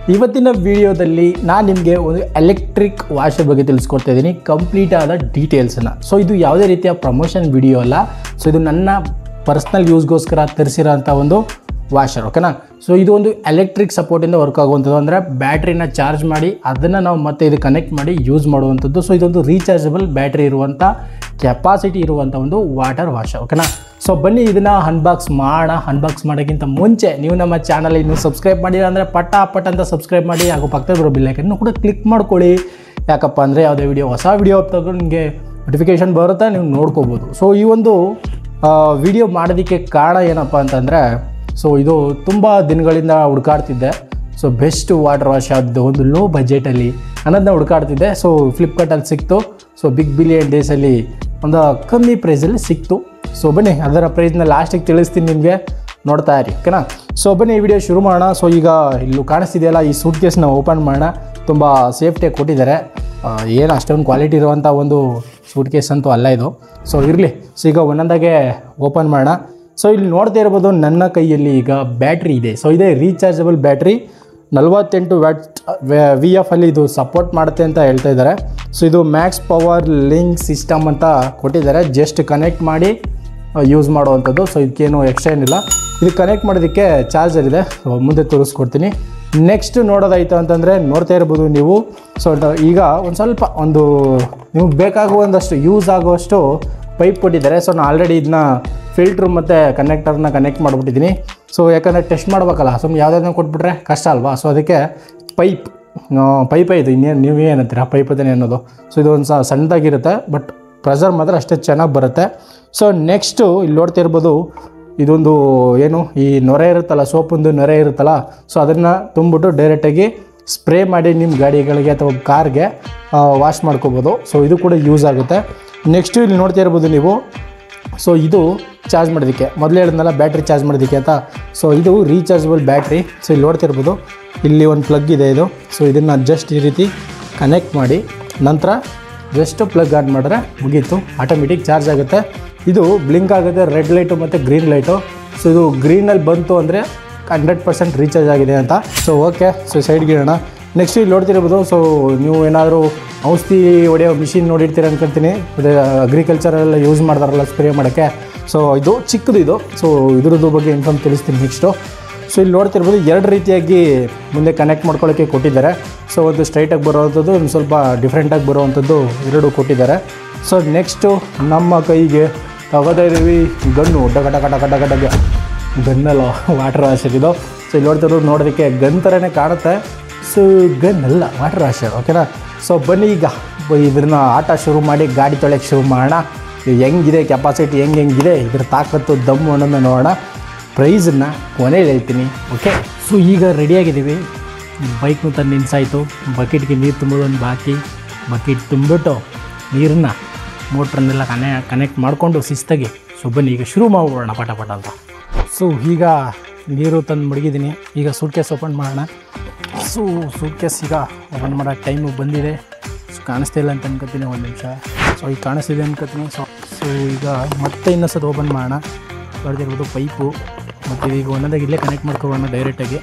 ಇವತ್ತಿನ ವಿಡಿಯೋದಲ್ಲಿ ನಾನು ನಿಮಗೆ ಒಂದು ಎಲೆಕ್ಟ್ರಿಕ್ ವಾಷರ್ ಬಗ್ಗೆ ತಿಳಿಸ್ಕೊಡ್ತಾ ಇದ್ದೀನಿ ಕಂಪ್ಲೀಟ್ ಆದ ಡೀಟೇಲ್ಸನ್ನು ಸೊ ಇದು ಯಾವುದೇ ರೀತಿಯ ಪ್ರಮೋಷನ್ ವಿಡಿಯೋ ಅಲ್ಲ ಸೊ ಇದು ನನ್ನ ಪರ್ಸ್ನಲ್ ಯೂಸ್ಗೋಸ್ಕರ ತರಿಸಿರೋ ಅಂಥ ಒಂದು ವಾಷರ್ ಓಕೆನಾ ಸೊ ಇದು ಒಂದು ಎಲೆಕ್ಟ್ರಿಕ್ ಸಪೋರ್ಟಿಂದ ವರ್ಕ್ ಆಗುವಂಥದ್ದು ಅಂದರೆ ಬ್ಯಾಟ್ರಿನ ಚಾರ್ಜ್ ಮಾಡಿ ಅದನ್ನು ನಾವು ಮತ್ತೆ ಇದು ಕನೆಕ್ಟ್ ಮಾಡಿ ಯೂಸ್ ಮಾಡುವಂಥದ್ದು ಸೊ ಇದೊಂದು ರೀಚಾರ್ಜಬಲ್ ಬ್ಯಾಟ್ರಿ ಇರುವಂಥ ಕೆಪಾಸಿಟಿ ಇರುವಂಥ ಒಂದು ವಾಟರ್ ವಾಷರ್ ಓಕೆನಾ ಸೊ ಬನ್ನಿ ಇದನ್ನು ಅನ್ಬಾಕ್ಸ್ ಮಾಡೋಣ ಅನ್ಬಾಕ್ಸ್ ಮಾಡೋಕ್ಕಿಂತ ಮುಂಚೆ ನೀವು ನಮ್ಮ ಚಾನಲ್ ಇನ್ನೂ ಸಬ್ಸ್ಕ್ರೈಬ್ ಮಾಡಿಲ್ಲ ಅಂದರೆ ಪಟ ಪಟ್ ಅಂತ ಸಬ್ಸ್ಕ್ರೈಬ್ ಮಾಡಿ ಹಾಗೂ ಪಕ್ಕದಲ್ಲಿ ಬರೋ ಬಿಲ್ಲೈಕನ್ನು ಕೂಡ ಕ್ಲಿಕ್ ಮಾಡ್ಕೊಳ್ಳಿ ಯಾಕಪ್ಪ ಅಂದರೆ ಯಾವುದೇ ವಿಡಿಯೋ ಹೊಸ ವಿಡಿಯೋ ತಗೊಂಡು ನಿಮಗೆ ನೋಟಿಫಿಕೇಷನ್ ಬರುತ್ತೆ ನೀವು ನೋಡ್ಕೋಬೋದು ಸೊ ಈ ಒಂದು ವಿಡಿಯೋ ಮಾಡೋದಕ್ಕೆ ಕಾರಣ ಏನಪ್ಪ ಅಂತಂದರೆ ಸೊ ಇದು ತುಂಬ ದಿನಗಳಿಂದ ಹುಡುಕಾಡ್ತಿದ್ದೆ ಸೊ ಬೆಸ್ಟ್ ವಾಟರ್ ವಾಶ್ ಯಾವುದು ಒಂದು ಲೋ ಬಜೆಟಲ್ಲಿ ಅನ್ನೋದನ್ನ ಹುಡುಕಾಡ್ತಿದ್ದೆ ಸೊ ಫ್ಲಿಪ್ಕಾರ್ಟಲ್ಲಿ ಸಿಕ್ತು ಸೊ ಬಿಗ್ ಬಿಲಿಯನ್ ಡೇಸಲ್ಲಿ ಒಂದು ಕಮ್ಮಿ ಪ್ರೈಸಲ್ಲಿ ಸಿಕ್ತು ಸೊ ಬನ್ನಿ ಅದರ ಪ್ರೈಸ್ನ ಲಾಸ್ಟಿಗೆ ತಿಳಿಸ್ತೀನಿ ನಿಮಗೆ ನೋಡ್ತಾ ಇರಿ ಓಕೆನಾ ಸೊ ಬನ್ನಿ ಈ ವಿಡಿಯೋ ಶುರು ಮಾಡೋಣ ಸೊ ಈಗ ಇಲ್ಲೂ ಕಾಣಿಸ್ತಿದೆಯಲ್ಲ ಈ ಸೂಟ್ ಕೇಸ್ನ ಓಪನ್ ಮಾಡೋಣ ತುಂಬ ಸೇಫ್ಟಿಯಾಗಿ ಕೊಟ್ಟಿದ್ದಾರೆ ಆ, ಏನು ಅಷ್ಟೊಂದು ಕ್ವಾಲಿಟಿ ಇರುವಂಥ ಒಂದು ಸೂಟ್ ಕೇಸ್ ಅಂತೂ ಅಲ್ಲ ಇದು ಸೊ ಇರಲಿ ಸೊ ಈಗ ಒಂದೊಂದಾಗೆ ಓಪನ್ ಮಾಡೋಣ ಸೊ ಇಲ್ಲಿ ನೋಡ್ತಾ ಇರ್ಬೋದು ನನ್ನ ಕೈಯಲ್ಲಿ ಈಗ ಬ್ಯಾಟ್ರಿ ಇದೆ ಸೊ ಇದೇ ರೀಚಾರ್ಜಬಲ್ ಬ್ಯಾಟ್ರಿ ನಲವತ್ತೆಂಟು ವ್ಯಾಟ್ ವಿ ಎಫ್ ಅಲ್ಲಿ ಇದು ಸಪೋರ್ಟ್ ಮಾಡುತ್ತೆ ಅಂತ ಹೇಳ್ತಾ ಇದ್ದಾರೆ ಸೊ ಇದು ಮ್ಯಾಕ್ಸ್ ಪವರ್ ಲಿಂಕ್ ಸಿಸ್ಟಮ್ ಅಂತ ಕೊಟ್ಟಿದ್ದಾರೆ ಜಸ್ಟ್ ಕನೆಕ್ಟ್ ಮಾಡಿ ಯೂಸ್ ಮಾಡುವಂಥದ್ದು ಸೊ ಇದಕ್ಕೇನು ಎಕ್ಸ್ಟ್ರಾ ಏನಿಲ್ಲ ಇದು ಕನೆಕ್ಟ್ ಮಾಡೋದಕ್ಕೆ ಚಾರ್ಜರ್ ಇದೆ ಸೊ ಮುಂದೆ ತೋರಿಸ್ಕೊಡ್ತೀನಿ ನೆಕ್ಸ್ಟ್ ನೋಡೋದಾಯಿತು ಅಂತಂದರೆ ನೋಡ್ತಾ ಇರ್ಬೋದು ನೀವು ಸೊ ಈಗ ಒಂದು ಸ್ವಲ್ಪ ಒಂದು ನಿಮ್ಗೆ ಬೇಕಾಗುವಂದಷ್ಟು ಯೂಸ್ ಆಗುವಷ್ಟು ಪೈಪ್ ಕೊಟ್ಟಿದ್ದಾರೆ ಸೊ ನಾನು ಆಲ್ರೆಡಿ ಇದನ್ನ ಫಿಲ್ಟ್ರು ಮತ್ತು ಕನೆಕ್ಟರ್ನ ಕನೆಕ್ಟ್ ಮಾಡಿಬಿಟ್ಟಿದ್ದೀನಿ ಸೊ ಯಾಕಂದರೆ ಟೆಸ್ಟ್ ಮಾಡ್ಬೇಕಲ್ಲ ಸುಮ್ಮನೆ ಯಾವುದಾದ್ರು ಕೊಟ್ಬಿಟ್ರೆ ಕಷ್ಟ ಅಲ್ವಾ ಸೊ ಅದಕ್ಕೆ ಪೈಪ್ ಪೈಪೇ ಇದು ಇನ್ನೇನು ನೀವು ಏನಂತೀರ ಪೈಪ್ ಅದೇನೆ ಅನ್ನೋದು ಸೊ ಇದು ಒಂದು ಸಣ್ಣದಾಗಿರುತ್ತೆ ಬಟ್ ಪ್ರೆಷರ್ ಮಾತ್ರ ಅಷ್ಟೇ ಚೆನ್ನಾಗಿ ಬರುತ್ತೆ ಸೊ ನೆಕ್ಸ್ಟು ಇಲ್ಲಿ ನೋಡ್ತಾ ಇರ್ಬೋದು ಇದೊಂದು ಏನು ಈ ನೊರೆ ಇರುತ್ತಲ್ಲ ಸೋಪೊಂದು ನೊರೆ ಇರುತ್ತಲ್ಲ ಸೊ ಅದನ್ನು ತುಂಬಿಟ್ಟು ಡೈರೆಕ್ಟಾಗಿ ಸ್ಪ್ರೇ ಮಾಡಿ ನಿಮ್ಮ ಗಾಡಿಗಳಿಗೆ ಅಥವಾ ಕಾರ್ಗೆ ವಾಶ್ ಮಾಡ್ಕೋಬೋದು ಸೊ ಇದು ಕೂಡ ಯೂಸ್ ಆಗುತ್ತೆ ನೆಕ್ಸ್ಟು ಇಲ್ಲಿ ನೋಡ್ತಾ ಇರ್ಬೋದು ನೀವು ಸೊ ಇದು ಚಾರ್ಜ್ ಮಾಡೋದಕ್ಕೆ ಮೊದಲೇ ಹೇಳಿದ್ನಲ್ಲ ಬ್ಯಾಟ್ರಿ ಚಾರ್ಜ್ ಮಾಡೋದಕ್ಕೆ ಅಂತ ಸೊ ಇದು ರೀಚಾರ್ಜಬಲ್ ಬ್ಯಾಟ್ರಿ ಸೊ ಇಲ್ಲಿ ನೋಡ್ತಿರ್ಬೋದು ಇಲ್ಲಿ ಒಂದು ಪ್ಲಗ್ ಇದೆ ಇದು ಸೊ ಇದನ್ನು ಜಸ್ಟ್ ಈ ರೀತಿ ಕನೆಕ್ಟ್ ಮಾಡಿ ನಂತರ ಜಸ್ಟ್ ಪ್ಲಗ್ ಆನ್ ಮಾಡಿದ್ರೆ ಮುಗೀತು ಆಟೋಮೆಟಿಕ್ ಚಾರ್ಜ್ ಆಗುತ್ತೆ ಇದು ಬ್ಲಿಂಕ್ ಆಗುತ್ತೆ ರೆಡ್ ಲೈಟು ಮತ್ತು ಗ್ರೀನ್ ಲೈಟು ಸೊ ಇದು ಗ್ರೀನಲ್ಲಿ ಬಂತು ಅಂದರೆ ಹಂಡ್ರೆಡ್ ಪರ್ಸೆಂಟ್ ರೀಚಾರ್ಜ್ ಆಗಿದೆ ಅಂತ ಸೊ ಓಕೆ ಸೊ ಸೈಡ್ಗೆ ಇಡೋಣ ನೆಕ್ಸ್ಟ್ ಇಲ್ಲಿ ನೋಡ್ತಿರ್ಬೋದು ಸೊ ನೀವು ಏನಾದರೂ ಔಷಧಿ ಹೊಡೆಯೋ ಮಿಷಿನ್ ನೋಡಿರ್ತೀರ ಅನ್ಕೊಳ್ತೀನಿ ಮತ್ತು ಅಗ್ರಿಕಲ್ಚರೆಲ್ಲ ಯೂಸ್ ಮಾಡ್ತಾರಲ್ಲ ಸ್ಪ್ರೇ ಮಾಡೋಕ್ಕೆ ಸೊ ಇದು ಚಿಕ್ಕದು ಇದು ಸೊ ಇದ್ರದ್ದು ಬಗ್ಗೆ ಇನ್ಫಾರ್ಮ್ ತಿಳಿಸ್ತೀನಿ ನೆಕ್ಸ್ಟು ಸೊ ಇಲ್ಲಿ ನೋಡ್ತಿರ್ಬೋದು ಎರಡು ರೀತಿಯಾಗಿ ಮುಂದೆ ಕನೆಕ್ಟ್ ಮಾಡ್ಕೊಳ್ಳೋಕ್ಕೆ ಕೊಟ್ಟಿದ್ದಾರೆ ಸೊ ಒಂದು ಸ್ಟ್ರೈಟಾಗಿ ಬರೋವಂಥದ್ದು ಒಂದು ಸ್ವಲ್ಪ ಡಿಫ್ರೆಂಟಾಗಿ ಬರುವಂಥದ್ದು ಎರಡು ಕೊಟ್ಟಿದ್ದಾರೆ ಸೊ ನೆಕ್ಸ್ಟು ನಮ್ಮ ಕೈಗೆ ತಗೋತಾ ಇದ್ದೀವಿ ಗನ್ನು ಡಗ ಡಗ ಡಗ ಡಗ ಡಗ ಗನ್ನಲ್ಲ ವಾಟರ್ ವಾಷರ್ ಇದು ಸೊ ಇಲ್ಲಿ ನೋಡ್ತಿರೋದು ನೋಡೋದಕ್ಕೆ ಗನ್ ಥರನೇ ಕಾಣುತ್ತೆ ಸೊ ಗನ್ ಅಲ್ಲ ವಾಟರ್ ವಾಷರ್ ಓಕೆನಾ ಸೊ ಬನ್ನಿ ಈಗ ಬ- ಇದನ್ನ ಆಟ ಶುರು ಮಾಡಿ ಗಾಡಿ ತೊಳೆಯೋಕ್ಕೆ ಶುರು ಮಾಡೋಣ ಇದು ಹೆಂಗಿದೆ ಕೆಪಾಸಿಟಿ ಹೆಂಗೆ ಹೆಂಗಿದೆ ಇದ್ರ ತಾಕತ್ತು ದಮ್ಮು ಅನ್ನೋದನ್ನ ನೋಡೋಣ ಪ್ರೈಸನ್ನು ಕೊನೆಯಲ್ಲಿ ಹೇಳ್ತೀನಿ ಓಕೆ ಸೊ ಈಗ ರೆಡಿಯಾಗಿದ್ದೀವಿ ಬೈಕ್ನು ತಂದು ನಿಲ್ಸಾಯಿತು ಬಕೆಟ್ಗೆ ನೀರು ತುಂಬೋದೊಂದು ಬಾಕಿ ಬಕೆಟ್ ತುಂಬಿಟ್ಟು ನೀರನ್ನು ಮೋಟ್ರನ್ನೆಲ್ಲ ಕನೆ ಕನೆಕ್ಟ್ ಮಾಡಿಕೊಂಡು ಶಿಸ್ತಾಗಿ ಸೊ ಬನ್ನಿ ಈಗ ಶುರು ಮಾಡ್ಬಿಡೋಣ ಪಟ ಪಟ ಅಂತ ಸೊ ಈಗ ನೀರು ತಂದು ಮಡಗಿದ್ದೀನಿ ಈಗ ಸೂಟ್ ಕೇಸ್ ಓಪನ್ ಮಾಡೋಣ ಸೊ ಸೂಟ್ ಕೇಸ್ ಈಗ ಓಪನ್ ಮಾಡೋ ಟೈಮು ಬಂದಿದೆ ಸೊ ಕಾಣಿಸ್ತಾ ಇಲ್ಲ ಅಂತ ಅನ್ಕೋತೀನಿ ಒಂದು ನಿಮಿಷ ಸೊ ಈಗ ಕಾಣಿಸ್ತಿದೆ ಅನ್ಕೋತೀನಿ ಸೊ ಸೊ ಈಗ ಮತ್ತೆ ಇನ್ನೊಂದು ಸಲ ಓಪನ್ ಮಾಡೋಣ ಹೊಡೆದಿರ್ಬೋದು ಪೈಪು ಮತ್ತು ಈಗ ಒಂದೊಂದಾಗಿ ಇಲ್ಲೇ ಕನೆಕ್ಟ್ ಮಾಡ್ಕೊಳ್ಳೋಣ ಡೈರೆಕ್ಟಾಗಿ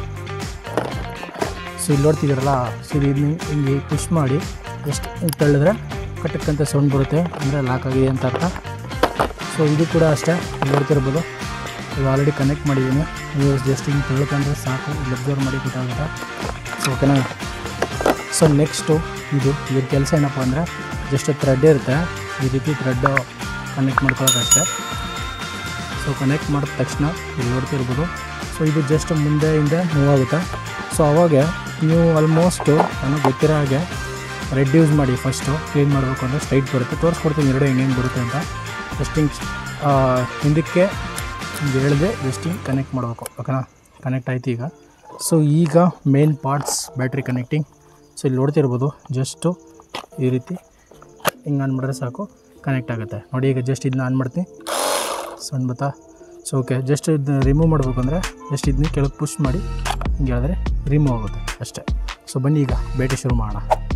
ಸೊ ಇಲ್ಲಿ ನೋಡ್ತಿದ್ದೀರಲ್ಲ ಸೊ ಇದನ್ನ ಹಿಂಗೆ ಪುಷ್ ಮಾಡಿ ಎಷ್ಟು ಹಿಂಗೆ ತಳ್ಳಿದ್ರೆ ಕಟ್ಟಕ್ಕಂತ ಸೌಂಡ್ ಬರುತ್ತೆ ಅಂದರೆ ಲಾಕ್ ಆಗಿದೆ ಅಂತ ಅರ್ಥ ಸೊ ಇದು ಕೂಡ ಅಷ್ಟೇ ಇಲ್ಲಿ ನೋಡ್ತಿರ್ಬೋದು ಇದು ಆಲ್ರೆಡಿ ಕನೆಕ್ಟ್ ಮಾಡಿದ್ದೀನಿ ನೀವು ಜಸ್ಟ್ ಹಿಂಗೆ ತಳ್ಕೊಂಡ್ರೆ ಸಾಕು ಇಲ್ಲಿ ಅಬ್ಸರ್ವ್ ಮಾಡಿ ಗೊತ್ತಾಗುತ್ತೆ ಸೊ ಓಕೆನಾ ಸೊ ನೆಕ್ಸ್ಟು ಇದು ಇದ್ರ ಕೆಲಸ ಏನಪ್ಪ ಅಂದರೆ ಜಸ್ಟ್ ಥ್ರೆಡ್ ಇರುತ್ತೆ ಈ ರೀತಿ ಥ್ರೆಡ್ ಕನೆಕ್ಟ್ ಮಾಡ್ಕೊಳ್ಳೋದಷ್ಟೇ ಸೊ ಕನೆಕ್ಟ್ ಮಾಡಿದ ತಕ್ಷಣ ಇಲ್ಲಿ ನೋಡ್ತಿರ್ಬೋದು ಸೊ ಇದು ಜಸ್ಟ್ ಮುಂದೆ ಹಿಂದೆ ಮೂವ್ ಆಗುತ್ತೆ ಸೊ ಅವಾಗ ನೀವು ಆಲ್ಮೋಸ್ಟು ನನಗೆ ಗೊತ್ತಿರೋ ಹಾಗೆ ರೆಡ್ ಯೂಸ್ ಮಾಡಿ ಫಸ್ಟು ಕ್ಲೀನ್ ಮಾಡಬೇಕು ಅಂದರೆ ಸ್ಟ್ರೈಟ್ ಬರುತ್ತೆ ತೋರಿಸ್ಕೊಡ್ತೀನಿ ಎರಡು ಹೆಂಗೆ ಬರುತ್ತೆ ಅಂತ ಜಸ್ಟ್ ಹಿಂಗೆ ಹಿಂದಕ್ಕೆ ಹಿಂಗೆ ಹೇಳಿದೆ ಜಸ್ಟ್ ಹಿಂಗೆ ಕನೆಕ್ಟ್ ಮಾಡಬೇಕು ಓಕೆನಾ ಕನೆಕ್ಟ್ ಆಯ್ತು ಈಗ ಸೊ ಈಗ main parts battery connecting so ಇಲ್ಲಿ ನೋಡ್ತಿರ್ಬೋದು ಜಸ್ಟು ಈ ರೀತಿ ಹಿಂಗೆ ಆನ್ ಮಾಡಿದ್ರೆ ಸಾಕು ಕನೆಕ್ಟ್ ಆಗುತ್ತೆ ನೋಡಿ ಈಗ ಜಸ್ಟ್ ಇದನ್ನ ಆನ್ ಮಾಡ್ತೀನಿ ಸಣ್ಣ ಬತ್ತಾ ಸೊ ಓಕೆ ಜಸ್ಟ್ ಇದನ್ನ ರಿಮೂವ್ ಮಾಡಬೇಕು ಅಂದರೆ ಜಸ್ಟ್ ಇದನ್ನ ಕೆಳಗೆ ಪುಷ್ ಮಾಡಿ ಹಿಂಗೆ ಹೇಳಿದ್ರೆ ರಿಮೂವ್ ಆಗುತ್ತೆ ಅಷ್ಟೇ ಸೊ ಬನ್ನಿ ಈಗ ಬೇಟೆ ಶುರು ಮಾಡೋಣ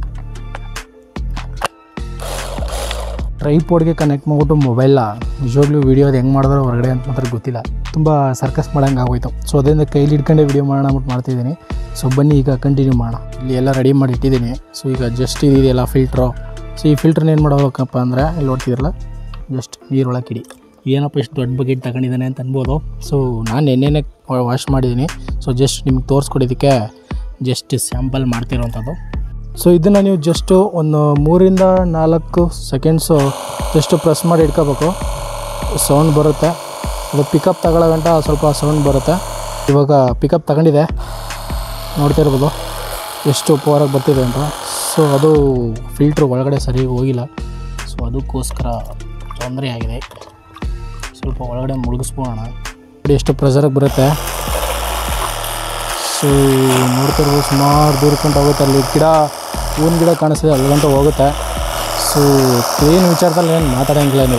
ಟ್ರೈಪೋಡ್ಗೆ ಕನೆಕ್ಟ್ ಮಾಡ್ಬಿಟ್ಟು ಮೊಬೈಲ್ನ ನಿಜವಾಗ್ಲೂ ವೀಡಿಯೋ ಅದು ಹೆಂಗೆ ಮಾಡಿದ್ರೆ ಹೊರಗಡೆ ಅಂತ ಮಾತ್ರ ಗೊತ್ತಿಲ್ಲ ತುಂಬ ಸರ್ಕಸ್ ಮಾಡೋಂಗೆ ಆಗೋಯ್ತು ಸೊ ಅದರಿಂದ ಕೈಲಿ ಹಿಡ್ಕೊಂಡೆ ವೀಡಿಯೋ ಮಾಡೋಣ ಅಂದ್ಬಿಟ್ಟು ಮಾಡ್ತಿದ್ದೀನಿ ಸೊ ಬನ್ನಿ ಈಗ ಕಂಟಿನ್ಯೂ ಮಾಡೋಣ ಇಲ್ಲಿ ಎಲ್ಲ ರೆಡಿ ಮಾಡಿ ಇಟ್ಟಿದ್ದೀನಿ ಸೊ ಈಗ ಜಸ್ಟ್ ಇದೆಯಲ್ಲ ಫಿಲ್ಟ್ರು ಸೊ ಈ ಫಿಲ್ಟ್ರನ್ನ ಏನು ಮಾಡಬೇಕಪ್ಪ ಅಂದರೆ ಇಲ್ಲಿ ನೋಡ್ತಿದ್ರಲ್ಲ ಜಸ್ಟ್ ನೀರೊಳಗೆ ಇಡಿ ಏನಪ್ಪ ಇಷ್ಟು ದೊಡ್ಡ ಬಕೆಟ್ ತಗೊಂಡಿದ್ದಾನೆ ಅಂತ ಅನ್ಬೋದು ಸೊ ನಾನು ನೆನ್ನೆನೇ ವಾಶ್ ಮಾಡಿದ್ದೀನಿ ಸೊ ಜಸ್ಟ್ ನಿಮ್ಗೆ ತೋರಿಸ್ಕೊಡೋದಕ್ಕೆ ಜಸ್ಟ್ ಸ್ಯಾಂಪಲ್ ಮಾಡ್ತಿರೋವಂಥದ್ದು ಸೊ ಇದನ್ನು ನೀವು ಜಸ್ಟು ಒಂದು ಮೂರಿಂದ ನಾಲ್ಕು ಸೆಕೆಂಡ್ಸು ಜಸ್ಟ್ ಪ್ರೆಸ್ ಮಾಡಿ ಇಟ್ಕೋಬೇಕು ಸೌಂಡ್ ಬರುತ್ತೆ ಅದು ಪಿಕಪ್ ತಗೊಳ್ಳೋ ಗಂಟ ಸ್ವಲ್ಪ ಸೌಂಡ್ ಬರುತ್ತೆ ಇವಾಗ ಪಿಕಪ್ ತಗೊಂಡಿದೆ ನೋಡ್ತಾ ಇರ್ಬೋದು ಎಷ್ಟು ಪವರಾಗಿ ಬರ್ತಿದೆ ಅಂತ ಸೊ ಅದು ಫಿಲ್ಟ್ರ್ ಒಳಗಡೆ ಸರಿಯಾಗಿ ಹೋಗಿಲ್ಲ ಸೊ ಅದಕ್ಕೋಸ್ಕರ ತೊಂದರೆ ಆಗಿದೆ ಸ್ವಲ್ಪ ಒಳಗಡೆ ಮುಳುಗಿಸ್ಬೋಣ ನೋಡಿ ಎಷ್ಟು ಪ್ರೆಸರಾಗಿ ಬರುತ್ತೆ ಸೊ ನೋಡ್ತಿರ್ಬೋದು ಸುಮಾರು ದೂರಕ್ಕಂತ ಹೋಗುತ್ತೆ ಅಲ್ಲಿ ಗಿಡ ಹೂವಿನ ಗಿಡ ಕಾಣಿಸ್ತಿದೆ ಅಲ್ಲಿಗಂತ ಹೋಗುತ್ತೆ ಸೊ ಕ್ಲೀನ್ ವಿಚಾರದಲ್ಲಿ ಏನು ಮಾತಾಡೋಂಗಿಲ್ಲ ನೀವು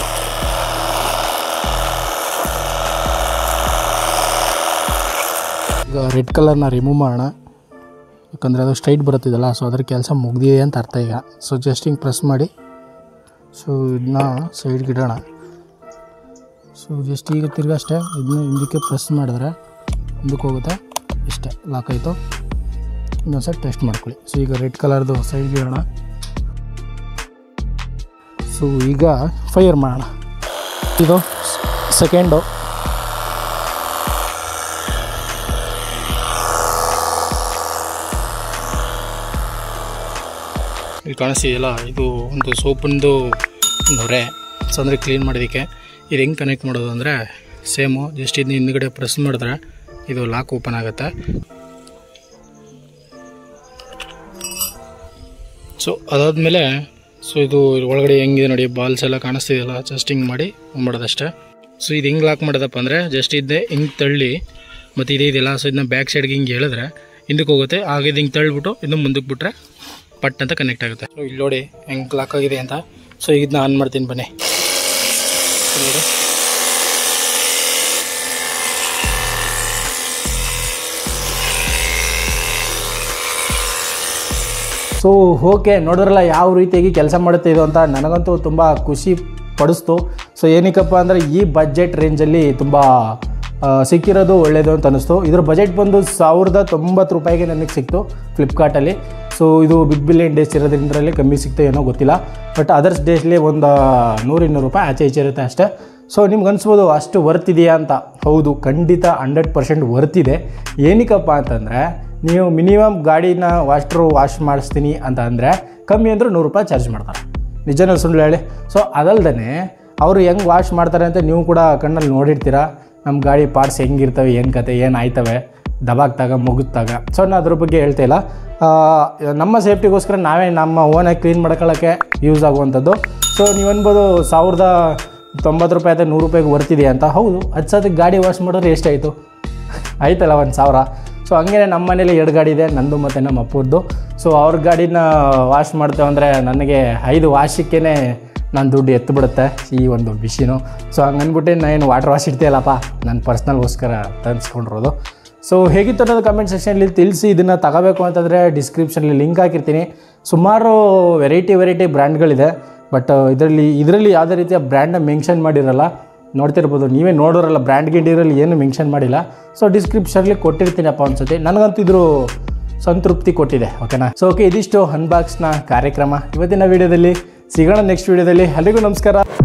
ಈಗ ರೆಡ್ ಕಲರ್ನ ರಿಮೂವ್ ಮಾಡೋಣ ಯಾಕಂದರೆ ಅದು ಸ್ಟ್ರೈಟ್ ಬರುತ್ತಿದಲ್ಲ ಸೊ ಅದ್ರ ಕೆಲಸ ಮುಗ್ದಿದೆ ಅಂತ ಅರ್ಥ ಈಗ ಸೊ ಜಸ್ಟ್ ಹಿಂಗೆ ಪ್ರೆಸ್ ಮಾಡಿ ಸೊ ಇದನ್ನ ಸೈಡ್ಗೆ ಇಡೋಣ ಸೊ ಜಸ್ಟ್ ಈಗ ತಿರ್ಗಿ ಅಷ್ಟೇ ಇದನ್ನ ಹಿಂದಕ್ಕೆ ಪ್ರೆಸ್ ಮಾಡಿದ್ರೆ ಹಿಂದಕ್ಕೆ ಹೋಗುತ್ತೆ ಇಷ್ಟೇ ಲಾಕ್ ಆಯಿತು ಇನ್ನೊಂದು ಸಲ ಟೆಸ್ಟ್ ಮಾಡ್ಕೊಳ್ಳಿ ಸೊ ಈಗ ರೆಡ್ ಕಲರ್ದು ಸೈಡ್ಗೆ ಇಡೋಣ ಸೊ ಈಗ ಫೈರ್ ಮಾಡೋಣ ಇದು ಸೆಕೆಂಡು ಇಲ್ಲಿ ಕಾಣಿಸ್ತಿದೆಯಲ್ಲ ಇದು ಒಂದು ಸೋಪಿಂದು ನೊರೆ ಸೊ ಅಂದರೆ ಕ್ಲೀನ್ ಮಾಡೋದಕ್ಕೆ ಇದು ಹೆಂಗೆ ಕನೆಕ್ಟ್ ಮಾಡೋದು ಅಂದರೆ ಸೇಮು ಜಸ್ಟ್ ಇದನ್ನ ಹಿಂದ್ಗಡೆ ಪ್ರೆಸ್ ಮಾಡಿದ್ರೆ ಇದು ಲಾಕ್ ಓಪನ್ ಆಗುತ್ತೆ ಸೊ ಅದಾದಮೇಲೆ ಸೊ ಇದು ಒಳಗಡೆ ಹೆಂಗಿದೆ ನೋಡಿ ಬಾಲ್ಸ್ ಎಲ್ಲ ಕಾಣಿಸ್ತಿದೆಯಲ್ಲ ಜಸ್ಟ್ ಹಿಂಗೆ ಮಾಡಿ ಮಾಡೋದಷ್ಟೇ ಸೊ ಇದು ಹೆಂಗೆ ಲಾಕ್ ಮಾಡೋದಪ್ಪ ಅಂದರೆ ಜಸ್ಟ್ ಇದ್ದೆ ಹಿಂಗೆ ತಳ್ಳಿ ಮತ್ತು ಇದೇ ಇದೆಯಲ್ಲ ಸೊ ಇದನ್ನ ಬ್ಯಾಕ್ ಸೈಡ್ಗೆ ಹಿಂಗೆ ಹೇಳಿದ್ರೆ ಹಿಂದಕ್ಕೆ ಹೋಗುತ್ತೆ ಆಗ ಇದು ಹಿಂಗೆ ತಳ್ಳಿಬಿಟ್ಟು ಇದನ್ನ ಮುಂದಕ್ಕೆ ಬಿಟ್ರೆ ಪಟ್ ಅಂತ ಕನೆಕ್ಟ್ ಆಗುತ್ತೆ ಸೊ ಇಲ್ಲಿ ನೋಡಿ ಹೆಂಗೆ ಲಾಕ್ ಆಗಿದೆ ಅಂತ ಸೊ ಈಗ ಇದನ್ನ ಆನ್ ಮಾಡ್ತೀನಿ ಬನ್ನಿ ಸೊ ನೋಡಿ ಸೊ ಓಕೆ ನೋಡಿದ್ರಲ್ಲ ಯಾವ ರೀತಿಯಾಗಿ ಕೆಲಸ ಮಾಡುತ್ತೆ ಇದು ಅಂತ ನನಗಂತೂ ತುಂಬ ಖುಷಿ ಪಡಿಸ್ತು ಸೊ ಏನಕ್ಕಪ್ಪ ಅಂದರೆ ಈ ಬಜೆಟ್ ರೇಂಜಲ್ಲಿ ತುಂಬ ಆ, ಸಿಕ್ಕಿರೋದು ಒಳ್ಳೆಯದು ಅಂತ ಅನ್ನಿಸ್ತು ಇದ್ರ ಬಜೆಟ್ ಬಂದು ಸಾವಿರದ ತೊಂಬತ್ತು ರೂಪಾಯಿಗೆ ನನಗೆ ಸಿಕ್ತು ಫ್ಲಿಪ್ಕಾರ್ಟಲ್ಲಿ ಸೊ ಇದು ಬಿಗ್ ಬಿಲಿಯನ್ ಡೇಸ್ ಇರೋದ್ರಿಂದಲೇ ಕಮ್ಮಿ ಸಿಕ್ತು ಏನೋ ಗೊತ್ತಿಲ್ಲ ಬಟ್ ಅದರ್ಸ್ ಡೇಸ್ಲಿ ಒಂದು ನೂರು ಇನ್ನೂರು ರೂಪಾಯಿ ಆಚೆ ಈಚೆ ಇರುತ್ತೆ ಅಷ್ಟೇ ಸೊ ನಿಮ್ಗೆ ಅನ್ಸ್ಬೋದು ಅಷ್ಟು ವರ್ತ್ ಇದೆಯಾ ಅಂತ ಹೌದು ಖಂಡಿತ ಹಂಡ್ರೆಡ್ ಪರ್ಸೆಂಟ್ ವರ್ತ್ ಇದೆ ಏನಕ್ಕಪ್ಪ ಅಂತಂದರೆ ನೀವು ಮಿನಿಮಮ್ ಗಾಡಿನ ವಾಶ್ಟ್ರು ವಾಶ್ ಮಾಡಿಸ್ತೀನಿ ಅಂತ ಅಂದರೆ ಕಮ್ಮಿ ಅಂದ್ರೆ ನೂರು ರೂಪಾಯಿ ಚಾರ್ಜ್ ಮಾಡ್ತಾರೆ ನಿಜನ ಸುಳ್ಳು ಹೇಳಿ ಸೊ ಅದಲ್ದೇ ಅವರು ಹೆಂಗೆ ವಾಶ್ ಮಾಡ್ತಾರೆ ಅಂತ ನೀವು ಕೂಡ ಕಣ್ಣಲ್ಲಿ ನೋಡಿರ್ತೀರ ನಮ್ಮ ಗಾಡಿ ಪಾರ್ಟ್ಸ್ ಹೆಂಗಿರ್ತವೆ ಏನು ಕತೆ ಏನು ಆಯ್ತವೆ ದಬಾಗ್ತಾಗ ಮುಗಿದ್ದಾಗ ಸೊ ನಾನು ಅದ್ರ ಬಗ್ಗೆ ಹೇಳ್ತಾ ಇಲ್ಲ ಆ, ನಮ್ಮ ಸೇಫ್ಟಿಗೋಸ್ಕರ ನಾವೇ ನಮ್ಮ ಓನಾಗಿ ಕ್ಲೀನ್ ಮಾಡ್ಕೊಳ್ಳೋಕ್ಕೆ ಯೂಸ್ ಆಗುವಂಥದ್ದು ಸೊ ನೀವು ಅನ್ಬೋದು ಸಾವಿರದ ತೊಂಬತ್ತು ರೂಪಾಯಿ ಅಥವಾ ನೂರು ರೂಪಾಯಿಗೆ ಬರ್ತಿದೆಯಾ ಅಂತ ಹೌದು ಹತ್ತು ಸತಿ ಗಾಡಿ ವಾಶ್ ಮಾಡಿದ್ರೆ ಎಷ್ಟಾಯಿತು ಆಯ್ತಲ್ಲ ಒಂದು ಸಾವಿರ ಸೊ ಹಂಗೆ ನಮ್ಮ ಮನೇಲಿ ಎರಡು ಗಾಡಿ ಇದೆ ನಂದು ಮತ್ತು ನಮ್ಮ ಅಪ್ಪದ್ದು ಸೊ ಅವ್ರ ಗಾಡಿನ ವಾಶ್ ಮಾಡ್ತೇವೆ ಅಂದರೆ ನನಗೆ ಐದು ವಾಶಕ್ಕೇ ನಾನು ದುಡ್ಡು ಎತ್ತು ಬಿಡುತ್ತೆ ಈ ಒಂದು ಬಿಸಿನು ಸೊ ಹಂಗೆ ಅಂದ್ಬಿಟ್ಟು ನಾನು ವಾಟರ್ ವಾಶ್ ಇಡ್ತೀಯಲ್ಲಪ್ಪ ನನ್ನ ಪರ್ಸ್ನಲ್ಗೋಸ್ಕರ ತರಿಸ್ಕೊಂಡಿರೋದು ಸೊ ಹೇಗಿತ್ತು ಅನ್ನೋದು ಕಮೆಂಟ್ ಸೆಕ್ಷನಲ್ಲಿ ತಿಳಿಸಿ ಇದನ್ನು ತಗೋಬೇಕು ಅಂತಂದರೆ ಡಿಸ್ಕ್ರಿಪ್ಷನಲ್ಲಿ ಲಿಂಕ್ ಹಾಕಿರ್ತೀನಿ ಸುಮಾರು ವೆರೈಟಿ ವೆರೈಟಿ ಬ್ರ್ಯಾಂಡ್ಗಳಿದೆ ಬಟ್ ಇದರಲ್ಲಿ ಇದರಲ್ಲಿ ಯಾವುದೇ ರೀತಿಯ ಬ್ರ್ಯಾಂಡ್ನ ಮೆನ್ಷನ್ ಮಾಡಿರಲ್ಲ ನೋಡ್ತಿರ್ಬೋದು ನೀವೇ ನೋಡೋರಲ್ಲ ಬ್ರ್ಯಾಂಡ್ ಗಿಂಡಿರಲ್ಲಿ ಏನು ಮೆನ್ಷನ್ ಮಾಡಿಲ್ಲ ಸೊ ಡಿಸ್ಕ್ರಿಪ್ಷನ್ಲಿ ಕೊಟ್ಟಿರ್ತೀನಪ್ಪ ಅನ್ಸುತ್ತೆ ನನಗಂತೂ ಇದ್ರ ಸಂತೃಪ್ತಿ ಕೊಟ್ಟಿದೆ ಓಕೆನಾ ಸೊ ಓಕೆ ಇದಿಷ್ಟು ಅನ್ಬಾಕ್ಸ್ನ ಕಾರ್ಯಕ್ರಮ ಇವತ್ತಿನ ವಿಡಿಯೋದಲ್ಲಿ ಸಿಗೋಣ ನೆಕ್ಸ್ಟ್ ವಿಡಿಯೋದಲ್ಲಿ ಎಲ್ರಿಗೂ ನಮಸ್ಕಾರ